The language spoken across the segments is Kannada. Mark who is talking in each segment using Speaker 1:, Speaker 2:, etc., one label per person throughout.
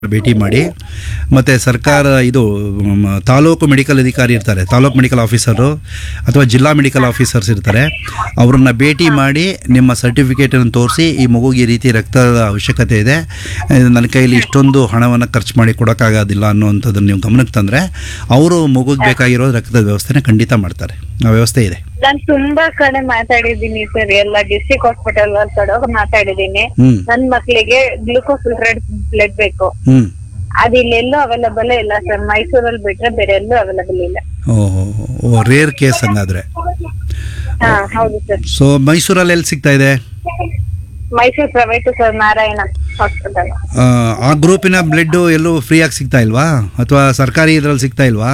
Speaker 1: ಭೇಟಿ ಮಾಡಿ ಮತ್ತು ಸರ್ಕಾರ ಇದು ಮ್, ತಾಲೂಕು ಮೆಡಿಕಲ್ ಅಧಿಕಾರಿ ಇರ್ತಾರೆ ತಾಲೂಕು ಮೆಡಿಕಲ್ ಆಫೀಸರು ಅಥವಾ ಜಿಲ್ಲಾ ಮೆಡಿಕಲ್ ಆಫೀಸರ್ಸ್ ಇರ್ತಾರೆ ಅವ್ರನ್ನ ಭೇಟಿ ಮಾಡಿ ನಿಮ್ಮ ಸರ್ಟಿಫಿಕೇಟನ್ನು ತೋರಿಸಿ ಈ ಮಗುಗೆ ಈ ರೀತಿ ರಕ್ತದ ಅವಶ್ಯಕತೆ ಇದೆ ಇದು ನನ್ನ ಕೈಲಿ ಇಷ್ಟೊಂದು ಹಣವನ್ನು ಖರ್ಚು ಮಾಡಿ ಕೊಡೋಕ್ಕಾಗೋದಿಲ್ಲ ಅನ್ನುವಂಥದ್ದನ್ನು ನೀವು ಗಮನಕ್ಕೆ ತಂದರೆ ಅವರು ಮಗುಗೆ ಬೇಕಾಗಿರೋ ರಕ್ತದ ವ್ಯವಸ್ಥೆನ ಖಂಡಿತ ಮಾಡ್ತಾರೆ ಆ ವ್ಯವಸ್ಥೆ ಇದೆ
Speaker 2: ನಾನ್ ತುಂಬಾ ಕಡೆ ಮಾತಾಡಿದೀನಿ ಸರ್ ಎಲ್ಲ ಡಿಸ್ಟ್ರಿಕ್ಟ್ ಹಾಸ್ಪಿಟಲ್ ಕಡೆ ಮಾತಾಡಿದೀನಿ
Speaker 1: ಹ್ಞೂ
Speaker 2: ನನ್ ಮಕ್ಳಿಗೆ ಗ್ಲೂಕೋಸ್ ಬ್ಲಡ್ ಬೇಕು
Speaker 1: ಹ್ಞೂ
Speaker 2: ಅದು ಇಲ್ಲೆಲ್ಲೂ ಅವೈಲಬಲ್ ಇಲ್ಲ ಸರ್ ಮೈಸೂರಲ್ಲಿ ಬಿಟ್ರೆ ಬೇರೆ ಎಲ್ಲೂ ಅವೈಲಬಲ್ ಇಲ್ಲ
Speaker 1: ಓ ರೇರ್ ಕೇಸ್ ಹಂಗಾದ್ರೆ
Speaker 2: ಹಾ ಹೌದು ಸರ್
Speaker 1: ಸೊ ಮೈಸೂರಲ್ಲಿ ಎಲ್ಲಿ ಸಿಗ್ತಾ ಇದೆ
Speaker 2: Mysuru private sir Narayana hospital
Speaker 1: ಆ, ಆ ಗ್ರೂಪಿನ ಬ್ಲಡ್ ಎಲ್ಲೂ ಫ್ರೀಯಾಗಿ ಸಿಗ್ತಾ ಇಲ್ವಾ ಅಥವಾ ಸರ್ಕಾರಿ ಇದ್ರಲ್ಲಿ ಸಿಗ್ತಾ ಇಲ್ವಾ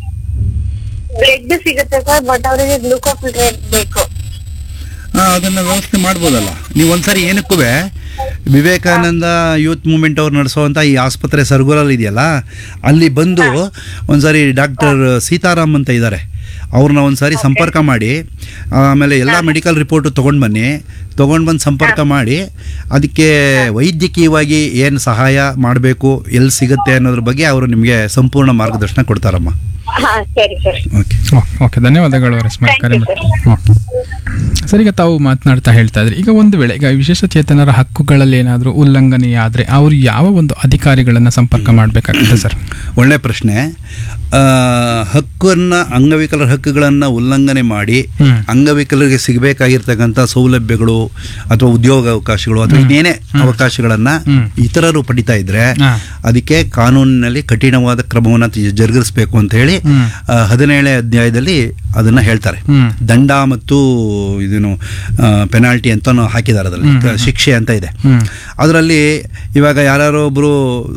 Speaker 2: ಬ್ಲಡ್ ಸಿಗುತ್ತೆ ಸರ್ ಬಟ್ ಅವರಿಗೆ ಗ್ಲೂಕೋಸ್ ಬೇಕು
Speaker 1: ಆ, ಅದನ್ನ ವ್ಯವಸ್ಥೆ ಮಾಡ್ಬೋದಲ್ಲ ನೀವು ಒಂದ್ಸರಿ ಏನಕ್ಕೂ ವಿವೇಕಾನಂದ ಯೂತ್ ಮೂವ್ಮೆಂಟ್ ಅವ್ರು ನಡೆಸೋವಂಥ ಈ ಆಸ್ಪತ್ರೆ ಸರ್ಗುರಲ್ಲಿ ಇದೆಯಲ್ಲ ಅಲ್ಲಿ ಬಂದು ಒಂದ್ಸರಿ ಡಾಕ್ಟರ್ ಸೀತಾರಾಮ್ ಅಂತ ಇದ್ದಾರೆ ಅವ್ರನ್ನ ಒಂದ್ಸಾರಿ ಸಂಪರ್ಕ ಮಾಡಿ ಆಮೇಲೆ ಎಲ್ಲ ಮೆಡಿಕಲ್ ರಿಪೋರ್ಟು ತೊಗೊಂಡು ಬನ್ನಿ ತೊಗೊಂಡು ಬಂದು ಸಂಪರ್ಕ ಮಾಡಿ ಅದಕ್ಕೆ ವೈದ್ಯಕೀಯವಾಗಿ ಏನು ಸಹಾಯ ಮಾಡಬೇಕು ಎಲ್ಲಿ ಸಿಗುತ್ತೆ ಅನ್ನೋದ್ರ ಬಗ್ಗೆ ಅವರು ನಿಮಗೆ ಸಂಪೂರ್ಣ ಮಾರ್ಗದರ್ಶನ ಕೊಡ್ತಾರಮ್ಮ
Speaker 2: ಹಾ ಸರಿ ಸರ್
Speaker 1: ಓಕೆ
Speaker 3: ಓಕೆ ಧನ್ಯವಾದಗಳು ರಸ್ಮಾ
Speaker 2: Thank
Speaker 3: ಕರೆ
Speaker 2: you,
Speaker 3: ಮಾಡಿ ಓಕೆ. ಸರ್ ಈಗ ತಾವು ಮಾತನಾಡ್ತಾ ಹೇಳ್ತಾ ಇದ್ರಿ ಈಗ ಒಂದು ವೇಳೆ ಈಗ ವಿಶೇಷ ಚೇತನರ ಹಕ್ಕುಗಳಲ್ಲಿ ಏನಾದರೂ ಉಲ್ಲಂಘನೆ ಆದರೆ ಅವರು ಯಾವ ಒಂದು ಅಧಿಕಾರಿಗಳನ್ನ ಸಂಪರ್ಕ ಮಾಡಬೇಕಾಗುತ್ತೆ ಸರ್
Speaker 1: ಒಳ್ಳೆ ಪ್ರಶ್ನೆ ಆ, ಹಕ್ಕನ್ನು ಅಂಗವಿಕಲರ ಹಕ್ಕುಗಳನ್ನು ಉಲ್ಲಂಘನೆ ಮಾಡಿ
Speaker 3: ಹ್ಮ್.
Speaker 1: ಅಂಗವಿಕಲರಿಗೆ ಸಿಗಬೇಕಾಗಿರ್ತಕ್ಕಂಥ ಸೌಲಭ್ಯಗಳು ಅಥವಾ ಉದ್ಯೋಗ ಅವಕಾಶಗಳು ಅಥವಾ ಇನ್ನೇನೇ ಅವಕಾಶಗಳನ್ನು
Speaker 3: ಹ್ಮ್.
Speaker 1: ಇತರರು ಪಡಿತಾ ಇದ್ರೆ
Speaker 3: ಹಾ. ಅದಕ್ಕೆ
Speaker 1: ಅದಕ್ಕೆ ಕಾನೂನಿನಲ್ಲಿ ಕಠಿಣವಾದ ಕ್ರಮವನ್ನು ತಿ- ಜರುಗಿಸಬೇಕು ಅಂತ ಹೇಳಿ
Speaker 3: ಹ್ಮ್.
Speaker 1: ಆ, ಹದಿನೇಳನೇ ಅಧ್ಯಾಯದಲ್ಲಿ ಅದನ್ನ ಹೇಳ್ತಾರೆ
Speaker 3: ಹ್ಮ್.
Speaker 1: ದಂಡ ಮತ್ತು ಇದನ್ನು ಪೆನಾಲ್ಟಿ ಅಂತ ಹಾಕಿದ್ದಾರೆ ಅದರಲ್ಲಿ
Speaker 3: ಹ್ಮ್, ಹ್ಮ್,
Speaker 1: ಶಿಕ್ಷೆ ಅಂತ ಇದೆ
Speaker 3: ಹ್ಮ್.
Speaker 1: ಅದರಲ್ಲಿ ಇವಾಗ ಯಾರೋ ಒಬ್ಬರು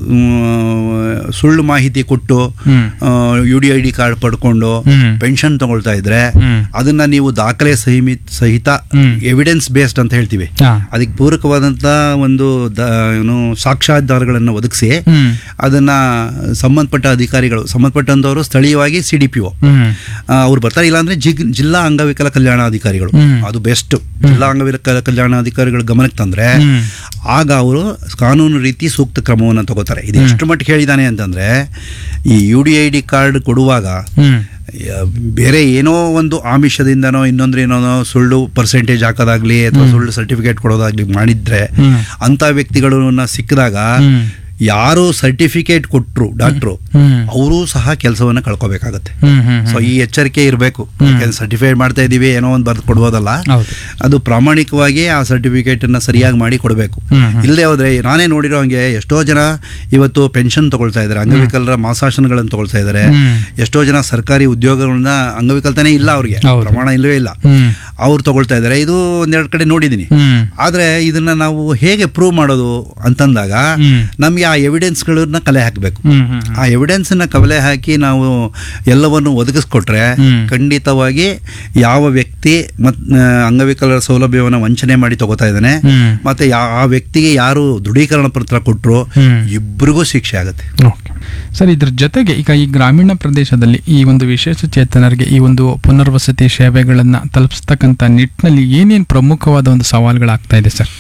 Speaker 1: ಸುಳ್ಳು ಮಾಹಿತಿ ಕೊಟ್ಟು
Speaker 3: ಹ್ಮ್.
Speaker 1: U D I D card ಪಡ್ಕೊಂಡು
Speaker 3: ಹ್ಮ್.
Speaker 1: ಪೆನ್ಷನ್ ತಗೊಳ್ತಾ ಇದ್ರೆ
Speaker 3: ಹ್ಮ್.
Speaker 1: ಅದನ್ನ ನೀವು ದಾಖಲೆ ಸಹಿಮಿತ್ ಸಹಿತ
Speaker 3: ಹ್ಮ್.
Speaker 1: ಎವಿಡೆನ್ಸ್ ಬೇಸ್ಡ್ ಅಂತ ಹೇಳ್ತೀವಿ
Speaker 3: ಹಾ.
Speaker 1: ಅದಕ್ಕೆ ಪೂರಕವಾದಂಥ ಒಂದು ದ- ಏನು ಸಾಕ್ಷ್ಯಾಧಾರಗಳನ್ನು ಒದಗಿಸಿ
Speaker 3: ಹ್ಮ್.
Speaker 1: ಅದನ್ನ ಸಂಬಂಧಪಟ್ಟ ಅಧಿಕಾರಿಗಳು ಸಂಬಂಧಪಟ್ಟಂತವರು ಸ್ಥಳೀಯವಾಗಿ ಸಿ ಡಿ ಪಿ ಒ
Speaker 3: ಹ್ಮ್.
Speaker 1: ಅವ್ರು ಬರ್ತಾರೆ ಇಲ್ಲಾಂದ್ರೆ ಜಿಗ್ ಜಿಲ್ಲಾ ಅಂಗವಿಕಲ ಕಲ್ಯಾಣಾಧಿಕಾರಿಗಳು
Speaker 3: ಹ್ಮ್.
Speaker 1: ಅದು ಬೆಸ್ಟ್ ಜಿಲ್ಲಾ ಅಂಗವಿಕಲ ಕಲ್ಯಾಣಾಧಿಕಾರಿಗಳ ಗಮನಕ್ಕೆ ತಂದ್ರೆ
Speaker 3: ಹ್ಮ್.
Speaker 1: ಆಗ ಅವರು ಕಾನೂನು ರೀತಿ ಸೂಕ್ತ ಕ್ರಮವನ್ನು ತಗೋತಾರೆ ಇದು ಎಷ್ಟು ಮಟ್ಟಿಗೆ ಹೇಳಿದಾನೆ ಅಂತಂದ್ರೆ ಈ U D I D card ಕೊಡುವಾಗ
Speaker 3: ಹ್ಮ್.
Speaker 1: ಯ- ಬೇರೆ ಏನೋ ಒಂದು ಆಮಿಷದಿಂದನೋ ಇನ್ನೊಂದ್ರೇನೋ ಸುಳ್ಳು ಪರ್ಸೆಂಟೇಜ್ ಹಾಕೋದಾಗ್ಲಿ ಅಥವಾ ಸುಳ್ಳು ಸರ್ಟಿಫಿಕೇಟ್ ಕೊಡೋದಾಗ್ಲಿ ಮಾಡಿದ್ರೆ
Speaker 3: ಹ್ಮ್.
Speaker 1: ಅಂತ ವ್ಯಕ್ತಿಗಳನ್ನ ಸಿಕ್ಕಿದಾಗ
Speaker 3: ಹ್ಮ್.
Speaker 1: ಯಾರು ಸರ್ಟಿಫಿಕೇಟ್ ಕೊಟ್ರು ಡಾಕ್ಟ್ರು
Speaker 3: ಹ್ಮ್.
Speaker 1: ಅವರು ಸಹ ಕೆಲಸವನ್ನ ಕಳ್ಕೋಬೇಕಾಗತ್ತೆ
Speaker 3: ಹ್ಮ್. ಹ್ಮ್.
Speaker 1: ಸೊ ಈ ಎಚ್ಚರಿಕೆ ಇರಬೇಕು ಸರ್ಟಿಫೈಡ್ ಮಾಡ್ತಾ ಇದೀವಿ ಏನೋ ಒಂದು ಬರ್ದು ಕೊಡ್ಬೋದಲ್ಲ
Speaker 3: ಹೌದು.
Speaker 1: ಅದು ಪ್ರಾಮಾಣಿಕವಾಗಿ ಆ ಸರ್ಟಿಫಿಕೇಟ್ ಅನ್ನ ಸರಿಯಾಗಿ ಮಾಡಿ ಕೊಡಬೇಕು
Speaker 3: ಹ್ಮ್, ಹ್ಮ್.
Speaker 1: ಇಲ್ಲದೆ ಹೋದ್ರೆ ನಾನೇ ನೋಡಿರೋ ಹಂಗೆ ಎಷ್ಟೋ ಜನ ಇವತ್ತು ಪೆನ್ಷನ್ ತಗೊಳ್ತಾ ಇದ್ದಾರೆ ಅಂಗವಿಕಲರ ಮಾಸಾಶನಗಳನ್ನು ತಗೊಳ್ತಾ ಇದ್ದಾರೆ
Speaker 3: ಹ್ಮ್.
Speaker 1: ಎಷ್ಟೋ ಜನ ಸರ್ಕಾರಿ ಉದ್ಯೋಗಗಳನ್ನ ಅಂಗವಿಕಲ್ತಾನೆ ಇಲ್ಲ ಅವ್ರಿಗೆ
Speaker 3: ಹೌದು.
Speaker 1: ಪ್ರಮಾಣ ಇಲ್ಲವೇ ಇಲ್ಲ
Speaker 3: ಹ್ಮ್.
Speaker 1: ಅವ್ರು ತಗೊಳ್ತಾ ಇದ್ದಾರೆ ಇದು ಒಂದೆರಡು ಕಡೆ ನೋಡಿದ್ದೀನಿ
Speaker 3: ಹ್ಮ್.
Speaker 1: ಆದ್ರೆ ಇದನ್ನ ನಾವು ಹೇಗೆ ಪ್ರೂವ್ ಮಾಡೋದು ಅಂತಂದಾಗ
Speaker 3: ಹ್ಮ್.
Speaker 1: ನಮ್ಗೆ ಆ ಎವಿಡೆನ್ಸ್ಗಳನ್ನ ಕಲೆ ಹಾಕಬೇಕು
Speaker 3: ಹ್ಮ್. ಹ್ಮ್.
Speaker 1: ಆ ಎವಿಡೆನ್ಸ್ನ ಕವಲೆ ಹಾಕಿ ನಾವು ಎಲ್ಲವನ್ನು ಒದಗಿಸ್ಕೊಟ್ರೆ
Speaker 3: ಹ್ಮ್.
Speaker 1: ಖಂಡಿತವಾಗಿ ಯಾವ ವ್ಯಕ್ತಿ ಮತ್ ಆ, ಅಂಗವಿಕಲರ ಸೌಲಭ್ಯವನ್ನು ವಂಚನೆ ಮಾಡಿ ತಗೋತಾ ಇದ್ದಾನೆ
Speaker 3: ಹ್ಮ್.
Speaker 1: ಮತ್ತೆ ಯಾ- ಆ ವ್ಯಕ್ತಿಗೆ ಯಾರು ದೃಢೀಕರಣ ಪತ್ರ ಕೊಟ್ಟರು
Speaker 3: ಹ್ಮ್.
Speaker 1: ಇಬ್ಬರಿಗೂ ಶಿಕ್ಷೆ ಆಗುತ್ತೆ
Speaker 3: ಓಕೆ ಸರ್ ಇದ್ರ ಜೊತೆಗೆ ಈಗ ಈ ಗ್ರಾಮೀಣ ಪ್ರದೇಶದಲ್ಲಿ ಈ ಒಂದು ವಿಶೇಷ ಚೇತನರಿಗೆ ಈ ಒಂದು ಪುನರ್ವಸತಿ ಸೇವೆಗಳನ್ನ ತಲುಪಿಸ್ತಕ್ಕಂಥ ನಿಟ್ಟಿನಲ್ಲಿ ಏನೇನು ಪ್ರಮುಖವಾದ ಒಂದು ಸವಾಲುಗಳಾಗ್ತಾ ಇದೆ ಸರ್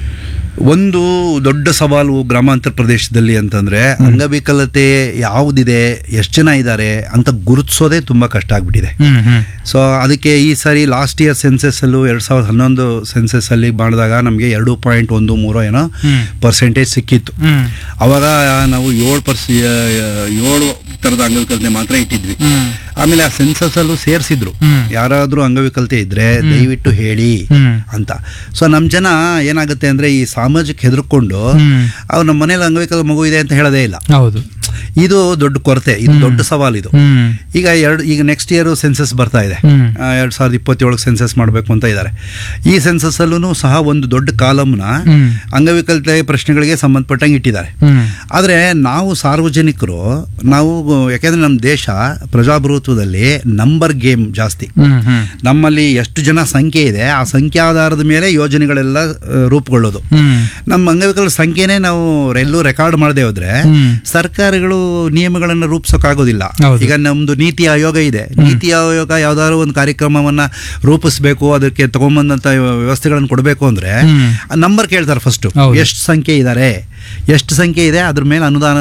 Speaker 1: ಒಂದು ದೊಡ್ಡ ಸವಾಲು ಗ್ರಾಮಾಂತರ ಪ್ರದೇಶದಲ್ಲಿ ಅಂತಂದ್ರೆ ಅಂಗವಿಕಲತೆ ಯಾವುದಿದೆ ಎಷ್ಟು ಜನ ಇದ್ದಾರೆ ಅಂತ ಗುರುತಿಸೋದೇ ತುಂಬಾ ಕಷ್ಟ ಆಗ್ಬಿಟ್ಟಿದೆ
Speaker 3: ಹ್ಮ್ ಹ್ಮ್
Speaker 1: ಸೊ ಅದಕ್ಕೆ ಈ ಸಾರಿ ಲಾಸ್ಟ್ ಇಯರ್ ಸೆನ್ಸಸ್ ಅಲ್ಲೂ ಎರಡ್ ಸಾವಿರದ ಹನ್ನೊಂದು ಸೆನ್ಸಸ್ ಅಲ್ಲಿ ಮಾಡಿದಾಗ ನಮಗೆ ಎರಡು ಪಾಯಿಂಟ್ ಒಂದು ಮೂರು ಏನೋ
Speaker 3: ಹ್ಮ್.
Speaker 1: ಪರ್ಸೆಂಟೇಜ್ ಸಿಕ್ಕಿತ್ತು
Speaker 3: ಹ್ಮ್
Speaker 1: ಅವಾಗ ನಾವು ಏಳು ಪರ್ಸ್ ಏಳು ಥರದ ಅಂಗವಿಕಲತೆ ಮಾತ್ರ ಇಟ್ಟಿದ್ವಿ
Speaker 3: ಹ್ಮ್.
Speaker 1: ಆಮೇಲೆ ಆ ಸೆನ್ಸಸ್ ಅಲ್ಲೂ ಸೇರಿಸಿದ್ರು
Speaker 3: ಹ್ಮ್.
Speaker 1: ಯಾರಾದ್ರೂ ಅಂಗವಿಕಲತೆ ಇದ್ರೆ ದಯವಿಟ್ಟು ಹೇಳಿ
Speaker 3: ಹ್ಮ್.
Speaker 1: ಅಂತ ಸೊ ನಮ್ಮ ಜನ ಏನಾಗುತ್ತೆ ಅಂದ್ರೆ ಈ ಸಾಮಾಜಿಕ ಹೆದರ್ಕೊಂಡು
Speaker 3: ಹ್ಮ್.
Speaker 1: ಅವ್ರು ನಮ್ಮ ಮನೇಲಿ ಅಂಗವಿಕಲ ಮಗು ಇದೆ ಅಂತ ಹೇಳೋದೇ ಇಲ್ಲ
Speaker 3: ಹೌದು
Speaker 1: ಇದು ದೊಡ್ಡ ಕೊರತೆ ಇದು ದೊಡ್ಡ ಸವಾಲು ಇದು
Speaker 3: ಹ್ಮ್
Speaker 1: ಈಗ ಎರಡು ಈಗ ನೆಕ್ಸ್ಟ್ ಇಯರ್ ಸೆನ್ಸಸ್ ಬರ್ತಾ ಇದೆ
Speaker 3: ಹ್ಮ್.
Speaker 1: ಎರಡು ಸಾವಿರದ ಇಪ್ಪತ್ತೇಳಕ್ಕೆ ಸೆನ್ಸಸ್ ಮಾಡಬೇಕು ಅಂತ ಇದ್ದಾರೆ ಈ ಸೆನ್ಸಸ್ ಅಲ್ಲೂ ಸಹ ಒಂದು ದೊಡ್ಡ ಕಾಲಮ್ನ
Speaker 3: ಹ್ಮ್.
Speaker 1: ಅಂಗವಿಕಲತೆ ಪ್ರಶ್ನೆಗಳಿಗೆ ಸಂಬಂಧಪಟ್ಟಂಗೆ ಇಟ್ಟಿದ್ದಾರೆ
Speaker 3: ಹ್ಮ್
Speaker 1: ಆದರೆ ನಾವು ಸಾರ್ವಜನಿಕರು ನಾವು ಯಾಕೆಂದ್ರೆ ನಮ್ಮ ದೇಶ ಪ್ರಜಾಪ್ರಭುತ್ವದಲ್ಲಿ ನಂಬರ್ ಗೇಮ್ ಜಾಸ್ತಿ
Speaker 3: ಹ್ಮ್ ಹ್ಮ್
Speaker 1: ನಮ್ಮಲ್ಲಿ ಎಷ್ಟು ಜನ ಸಂಖ್ಯೆ ಇದೆ ಆ ಸಂಖ್ಯೆ ಆಧಾರದ ಮೇಲೆ ಯೋಜನೆಗಳೆಲ್ಲ ಆ, ರೂಪುಗೊಳ್ಳೋದು
Speaker 3: ಹ್ಮ್
Speaker 1: ನಮ್ಮ ಅಂಗವಿಕಲರ ಸಂಖ್ಯೆನೇ ನಾವು ಎಲ್ಲೂ ರೆಕಾರ್ಡ್ ಮಾಡದೆ ಹೋದ್ರೆ
Speaker 3: ಹ್ಮ್.
Speaker 1: ಸರ್ಕಾರಗಳು ನಿಯಮಗಳನ್ನು ರೂಪಿಸೋಕ್ಕಾಗೋದಿಲ್ಲ
Speaker 3: ಹೌದು.
Speaker 1: ಈಗ ನಮ್ದು ನೀತಿ ಆಯೋಗ ಇದೆ ನೀತಿ ಆಯೋಗ ಯಾವ್ದಾದ್ರು ಒಂದು ಕಾರ್ಯಕ್ರಮವನ್ನ ರೂಪಿಸಬೇಕು ಅದಕ್ಕೆ ತಗೊಂಬಂದಂತ ವ್ಯವಸ್ಥೆಗಳನ್ನು ಕೊಡಬೇಕು ಅಂದ್ರೆ
Speaker 3: ಹ್ಮ್.
Speaker 1: ನಂಬರ್ ಕೇಳ್ತಾರೆ ಫಸ್ಟ್
Speaker 3: ಹೌದು.
Speaker 1: ಎಷ್ಟು ಸಂಖ್ಯೆ ಇದ್ದಾರೆ ಎಷ್ಟು ಸಂಖ್ಯೆ ಇದೆ ಅದ್ರ ಮೇಲೆ ಅನುದಾನ